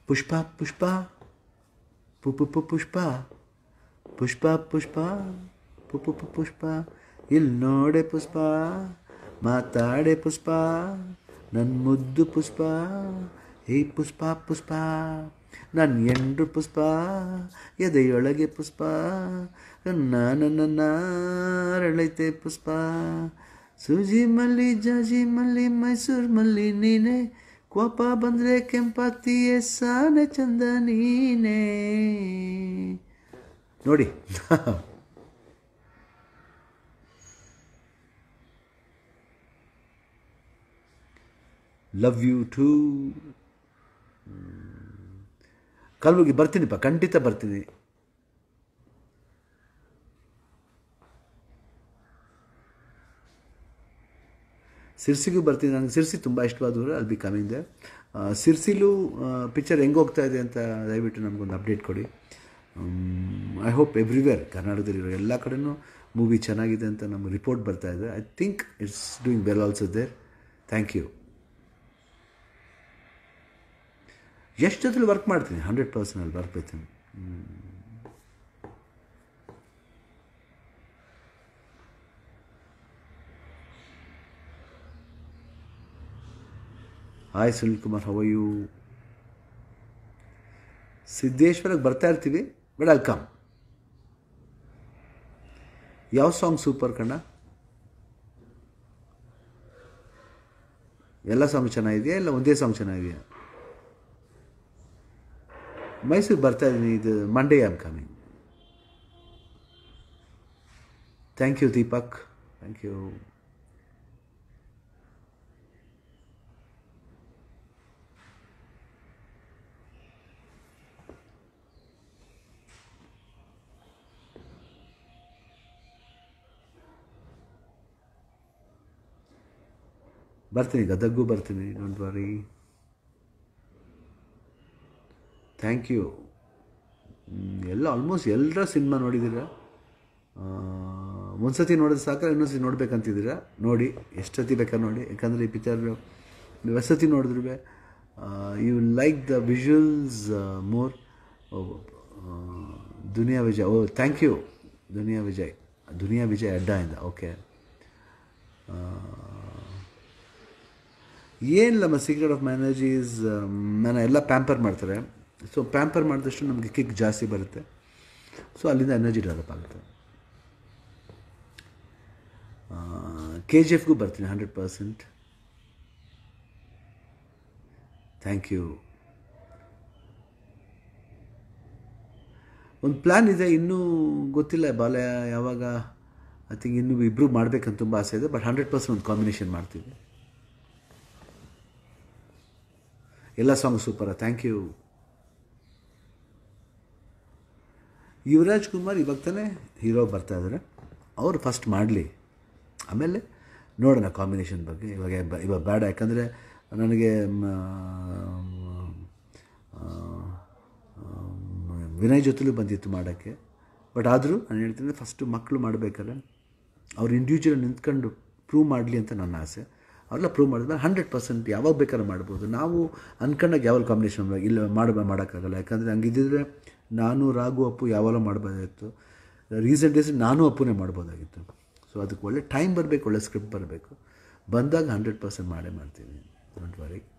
ಪುಷ್ಪ ಪುಷ್ಪ ಪು ಪು ಪು ಪುಷ್ಪ ಪುಷ್ಪ ಪುಷ್ಪ ಪು ಪು ಪು ಪುಷ್ಪ ಇಲ್ಲಿ ನೋಡೆ ಪುಷ್ಪ ಮಾತಾಡೆ ಪುಷ್ಪ ನನ್ನ ಮುದ್ದು ಪುಷ್ಪ ಹೇ ಪುಷ್ಪ ಪುಷ್ಪ ನನ್ನ ಎಂಡ್ರು ಪುಷ್ಪ ಎದೆಯೊಳಗೆ ಪುಷ್ಪ ನನ್ನ ಅರಳೈತೆ ಪುಷ್ಪ ಸೂಜಿ ಮಲ್ಲಿ ಜಾಜಿ ಮಲ್ಲಿ ಮೈಸೂರು ಮಲ್ಲಿ ನೀನೆ ಕೋಪ ಬಂದರೆ ಕೆಂಪಾಗ್ತೀಯೇ ಸಾನೆ ಚಂದ ನೀನೇ ನೋಡಿ ಲವ್ ಯು ಟೂ ಕಲ್ಬುರ್ಗಿ ಬರ್ತೀನಿಪ್ಪ ಖಂಡಿತ ಬರ್ತೀನಿ ಸಿರ್ಸಿಗೂ ಬರ್ತೀನಿ ನನಗೆ ಸಿರ್ಸಿ ತುಂಬ ಇಷ್ಟವಾದವರು ಅಲ್ಲಿ ಬಿ ಕಮಿಂಗ್ ದೆ ಸಿರ್ಸಿಲೂ ಪಿಕ್ಚರ್ ಹೆಂಗೆ ಹೋಗ್ತಾ ಇದೆ ಅಂತ ದಯವಿಟ್ಟು ನಮಗೊಂದು ಅಪ್ಡೇಟ್ ಕೊಡಿ ಐ ಹೋಪ್ ಎವ್ರಿವೇರ್ ಕರ್ನಾಟಕದಲ್ಲಿರೋ ಎಲ್ಲ ಕಡೆನೂ ಮೂವಿ ಚೆನ್ನಾಗಿದೆ ಅಂತ ನಮಗೆ ರಿಪೋರ್ಟ್ ಬರ್ತಾ ಇದೆ I think it's doing well also there thank you ಎಷ್ಟು ಜೊತೆಲಿ ವರ್ಕ್ ಮಾಡ್ತೀನಿ ಹಂಡ್ರೆಡ್ ಪರ್ಸೆಂಟ್ ಅಲ್ಲಿ ವರ್ಕ್ ಬರ್ತೀನಿ hi Sunil Kumar how are you ಸಿದ್ದೇಶ್ವರಕ್ಕೆ ಬರ್ತಾ ಇರ್ತೀವಿ ಬಟ್ ಅಲ್ಲಿ ಕಮ್ ಯಾವ ಸಾಂಗ್ ಸೂಪರ್ ಕಣ್ಣ ಎಲ್ಲ ಸಾಂಗ್ ಚೆನ್ನಾಗಿದೆಯಾ ಇಲ್ಲ ಒಂದೇ ಸಾಂಗ್ ಚೆನ್ನಾಗಿದೆಯಾ ಮೈಸೂರು ಬರ್ತಾ ಇದ್ದೀನಿ ಇದು Monday am coming thank you Deepak thank you ಬರ್ತೀನಿ ಗದಗ್ಗೂ ಬರ್ತೀನಿ ಡೋಂಟ್ ವರಿ ಥ್ಯಾಂಕ್ ಯು ಎಲ್ಲ ಆಲ್ಮೋಸ್ಟ್ ಎಲ್ಲರ ಸಿನಿಮಾ ನೋಡಿದ್ದೀರಾ ಒಂದು ಸತಿ ನೋಡಿದ್ರೆ ಸಾಕು ಇನ್ನೊಂದು ಸತಿ ನೋಡ್ಬೇಕಂತಿದ್ದೀರಾ ನೋಡಿ ಎಷ್ಟು ಸತಿ ಬೇಕಾದ್ರೆ ನೋಡಿ ಯಾಕಂದರೆ ಈ ಪಿಕ್ಚರ್ ನೀವು ಎಷ್ಟು ಸತಿ ನೋಡಿದ್ರು you like the visuals more Duniya Vijay oh thank you Duniya Vijay Duniya Vijay ಅಡ್ಡಾಯಿಂದ ಓಕೆ ಏನಿಲ್ಲಮ್ಮ ಸೀಕ್ರೆಟ್ ಆಫ್ ಮ್ಯಾನೇಜೀಸ್ ನನ್ನ ಎಲ್ಲ ಪ್ಯಾಂಪರ್ ಮಾಡ್ತಾರೆ ಸೊ ಪ್ಯಾಂಪರ್ ಮಾಡಿದಷ್ಟು ನಮಗೆ ಕಿಕ್ ಜಾಸ್ತಿ ಬರುತ್ತೆ ಸೊ ಅಲ್ಲಿಂದ ಎನರ್ಜಿ ಡೆವಲಪ್ ಆಗುತ್ತೆ ಕೆ ಜಿ ಎಫ್ಗೂ ಬರ್ತೀನಿ ಹಂಡ್ರೆಡ್ ಪರ್ಸೆಂಟ್ ಥ್ಯಾಂಕ್ ಯು ಒಂದು ಪ್ಲ್ಯಾನ್ ಇದೆ ಇನ್ನೂ ಗೊತ್ತಿಲ್ಲ ಬಾಲ್ಯ ಯಾವಾಗ ಐ ಥಿಂಕ್ ಇನ್ನೂ ಇಬ್ಬರು ಮಾಡಬೇಕಂತ ತುಂಬ ಆಸೆ ಇದೆ ಬಟ್ ಹಂಡ್ರೆಡ್ ಪರ್ಸೆಂಟ್ ಒಂದು ಕಾಂಬಿನೇಷನ್ ಮಾಡ್ತೀವಿ ಎಲ್ಲ song super thank you Yuvaraj Kumar ಇವಾಗ ತಾನೇ ಹೀರೋ ಬರ್ತಾ ಇದ್ದಾರೆ ಅವರು ಫಸ್ಟ್ ಮಾಡಲಿ ಆಮೇಲೆ ನೋಡೋಣ ಕಾಂಬಿನೇಷನ್ ಬಗ್ಗೆ ಇವಾಗ ಬ- ಇವಾಗ ಬೇಡ ಯಾಕಂದರೆ ನನಗೆ ಮ, ಆ, ಆ, ವಿನಯ್ ಜೊತೆಲೂ ಬಂದಿತ್ತು ಮಾಡೋಕ್ಕೆ ಬಟ್ ಆದರೂ ನಾನು ಹೇಳ್ತೀನಿ ಫಸ್ಟು ಮಕ್ಕಳು ಮಾಡಬೇಕಾದ್ರೆ ಅವ್ರು ಇಂಡಿವಿಜುವಲ್ ನಿಂತ್ಕೊಂಡು ಪ್ರೂವ್ ಮಾಡಲಿ ಅಂತ ನನ್ನ ಆಸೆ ಅವರೆಲ್ಲ ಪ್ರೂವ್ ಮಾಡಿದ್ಮೇಲೆ ಹಂಡ್ರೆಡ್ ಪರ್ಸೆಂಟ್ ಯಾವಾಗ ಬೇಕಾದ್ರೂ ಮಾಡ್ಬೋದು ನಾವು ಅನ್ಕೊಂಡಾಗ ಯಾವಾಗ ಕಾಂಬಿನೇಷನ್ ಇಲ್ಲ ಮಾಡ ಮಾಡೋಕ್ಕಾಗಲ್ಲ ಯಾಕಂದರೆ ಹಂಗಿದ್ದಿದ್ರೆ ನಾನು ರಾಘು ಅಪ್ಪು ಯಾವಾಗ ಮಾಡ್ಬೋದಾಗಿತ್ತು ರೀಸೆಂಟ್ ಡೇಸ್ ನಾನು ಅಪ್ಪುನೇ ಮಾಡ್ಬೋದಾಗಿತ್ತು ಸೊ ಅದಕ್ಕೆ ಒಳ್ಳೆ ಟೈಮ್ ಬರಬೇಕು ಒಳ್ಳೆ ಸ್ಕ್ರಿಪ್ಟ್ ಬರಬೇಕು ಬಂದಾಗ ಹಂಡ್ರೆಡ್ ಪರ್ಸೆಂಟ್ ಮಾಡೇ ಮಾಡ್ತೀನಿ ಡೋಂಟ್ ವರಿ